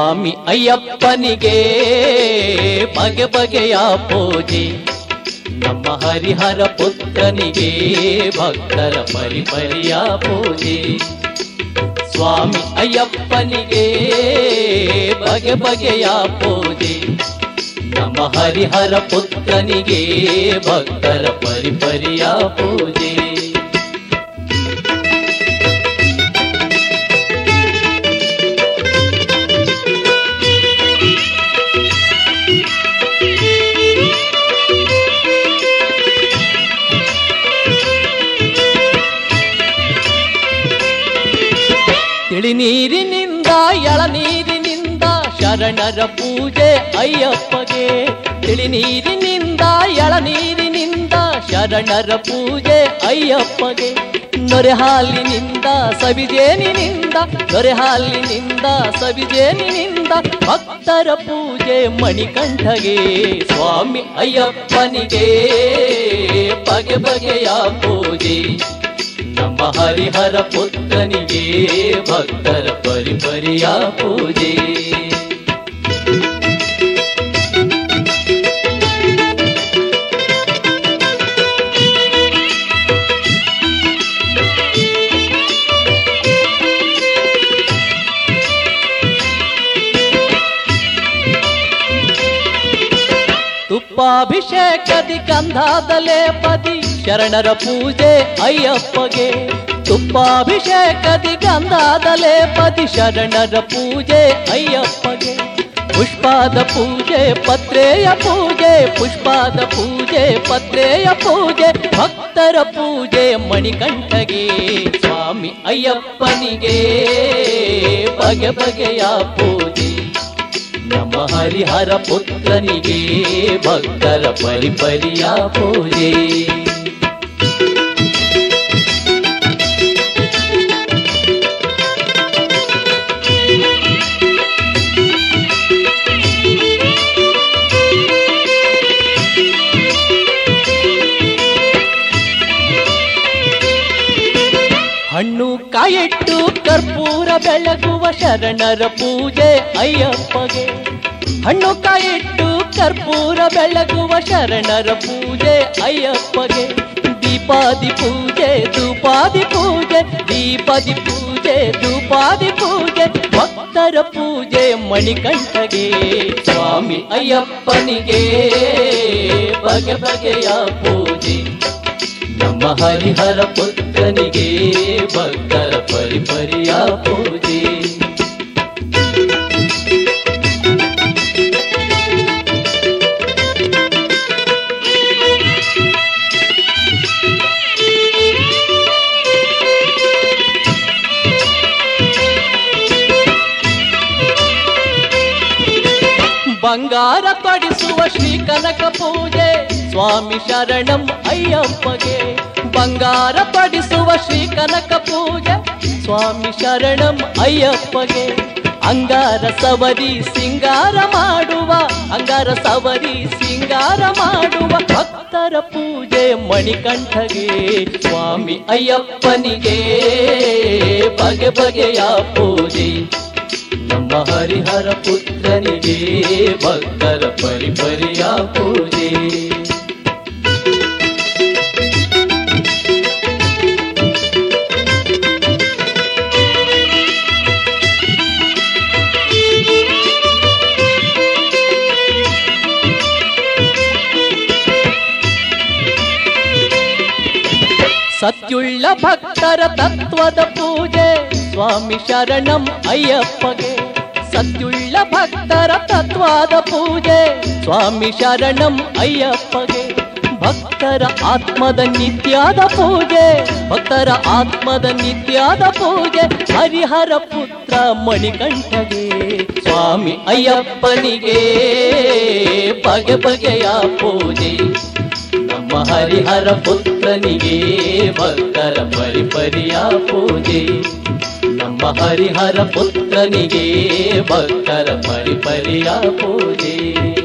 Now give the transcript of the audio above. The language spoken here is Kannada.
ಸ್ವಾಮಿ ಅಯ್ಯಪ್ಪನಿಗೆ ಬಗೆ ಬಗೆಯ ಪೂಜೆ ನಮ್ಮ ಹರಿಹರ ಪುತ್ರನಿಗೆ ಭಕ್ತರ ಪರಿಪರಿಯ ಪೂಜೆ ಸ್ವಾಮಿ ಅಯ್ಯಪ್ಪನಿಗೆ ಬಗೆ ಬಗೆಯ ಪೂಜೆ ನಮ್ಮ ಹರಿಹರ ಪುತ್ರನಿಗೆ ಭಕ್ತರ ಪರಿಪರಿಯ ಪೂಜೆ ತಿಳಿನೀರಿನಿಂದ ಎಳನೀರಿನಿಂದ ಶರಣರ ಪೂಜೆ ಅಯ್ಯಪ್ಪಗೆ ತಿಳಿನೀರಿನಿಂದ ಎಳನೀರಿನಿಂದ ಶರಣರ ಪೂಜೆ ಅಯ್ಯಪ್ಪಗೆ ನೊರೆ ಹಾಲಿನಿಂದ ಸವಿಜೇನಿನಿಂದ ನೊರೆ ಹಾಲಿನಿಂದ ಸವಿಜೇನಿನಿಂದ ಭಕ್ತರ ಪೂಜೆ ಮಣಿಕಂಠಗೆ ಸ್ವಾಮಿ ಅಯ್ಯಪ್ಪನಿಗೆ ಬಗೆ ಬಗೆಯ ಪೂಜೆ ನಮ್ಮ ಹರಿಹರ ಪುತ್ರನಿಗೆ ಭಕ್ತರ ಪರಿಪರಿಯ ಪೂಜೆ ತುಪ್ಪಾಭಿಷೇಕದಿ ಗಂಧಾದಲೇ ಪದಿ ಶರಣರ ಪೂಜೆ ಅಯ್ಯಪ್ಪಗೆ ತುಪ್ಪಾಭಿಷೇಕದಿ ಗಂಧಾದಲೇ ಪದಿ ಶರಣರ ಪೂಜೆ ಅಯ್ಯಪ್ಪಗೆ ಪುಷ್ಪಾದ ಪೂಜೆ ಪತ್ರೆಯ ಪೂಜೆ ಪುಷ್ಪಾದ ಪೂಜೆ ಪತ್ರೆಯ ಪೂಜೆ ಭಕ್ತರ ಪೂಜೆ ಮಣಿಕಂಠಗೆ ಸ್ವಾಮಿ ಅಯ್ಯಪ್ಪನಿಗೆ ಬಗೆ ಬಗೆಯ ಪೂಜೆ ನಮ್ಮ ಹರಿಹರ ಪುತ್ರನಿಗೆ ಭಕ್ತರ ಪರಿಪರಿಯ ಪೂಜೆ ಹಣ್ಣು ಕಾಯಿಟ್ಟು ಕರ್ಪೂರ ಬೆಳಗುವ ಶರಣರ ಪೂಜೆ ಅಯ್ಯಪ್ಪಗೆ ಹಣ್ಣು ಕಾಯಿಟ್ಟು ಕರ್ಪೂರ ಬೆಳಗುವ ಶರಣರ ಪೂಜೆ ಅಯ್ಯಪ್ಪಗೆ ದೀಪಾದಿ ಪೂಜೆ ಧೂಪಾದಿ ಪೂಜೆ ದೀಪಾದಿ ಪೂಜೆ ಧೂಪಾದಿ ಪೂಜೆ ಭಕ್ತರ ಪೂಜೆ ಮಣಿಕಂಠಗೆ ಸ್ವಾಮಿ ಅಯ್ಯಪ್ಪನಿಗೆ ಬಗೆ ಬಗೆಯ ಪೂಜೆ ನಮ್ಮ ಹರಿಹರ ಪುತ್ರನಿಗೆ ಭಕ್ತರ ಪರಿಪರಿಯ ಪೂಜೆ ಬಂಗಾರ ತೊಡಿಸುವ ಶ್ರೀ ಕನಕ ಪೂಜೆ ಸ್ವಾಮಿ ಶರಣಂ ಅಯ್ಯಪ್ಪಗೆ ಬಂಗಾರ ತೊಡಿಸುವ ಶ್ರೀ ಕನಕ ಪೂಜೆ ಸ್ವಾಮಿ ಶರಣಂ ಅಯ್ಯಪ್ಪಗೆ ಅಂಗಾರ ಸವರಿ ಸಿಂಗಾರ ಮಾಡುವ ಅಂಗಾರ ಸವರಿ ಸಿಂಗಾರ ಮಾಡುವ ಭಕ್ತರ ಪೂಜೆ ಮಣಿಕಂಠಗೆ ಸ್ವಾಮಿ ಅಯ್ಯಪ್ಪನಿಗೆ ಬಗೆ ಬಗೆಯ ಪೂಜೆ ನಮ್ಮ ಹರಿಹರ ಪುತ್ರನಿಗೆ ಭಕ್ತರ ಪರಿಪರಿಯ ಪೂಜೆ ಸತ್ಯುಳ್ಳ ಭಕ್ತರ ತತ್ವದ ಪೂಜೆ ಸ್ವಾಮಿ ಶರಣಂ ಅಯ್ಯಪ್ಪಗೆ ಸತ್ಯುಳ್ಳ ಭಕ್ತರ ತತ್ವದ ಪೂಜೆ ಸ್ವಾಮಿ ಶರಣಂ ಅಯ್ಯಪ್ಪಗೆ ಭಕ್ತರ ಆತ್ಮದ ನಿತ್ಯದ ಪೂಜೆ ಭಕ್ತರ ಆತ್ಮದ ನಿತ್ಯದ ಪೂಜೆ ಹರಿಹರ ಪುತ್ರ ಮಣಿಕಂಠಗೆ ಸ್ವಾಮಿ ಅಯ್ಯಪ್ಪನಿಗೆ ಬಗೆ ಬಗೆಯ ಪೂಜೆ ನಮ್ಮ ಹರಿಹರ ಪುತ್ರನಿಗೆ ಭಕ್ತರ ಪರಿಪರಿಯ ಪೂಜೆ ನಮ್ಮ ಹರಿಹರ ಪುತ್ರನಿಗೆ ಭಕ್ತರ ಪರಿಪರಿಯ ಪೂಜೆ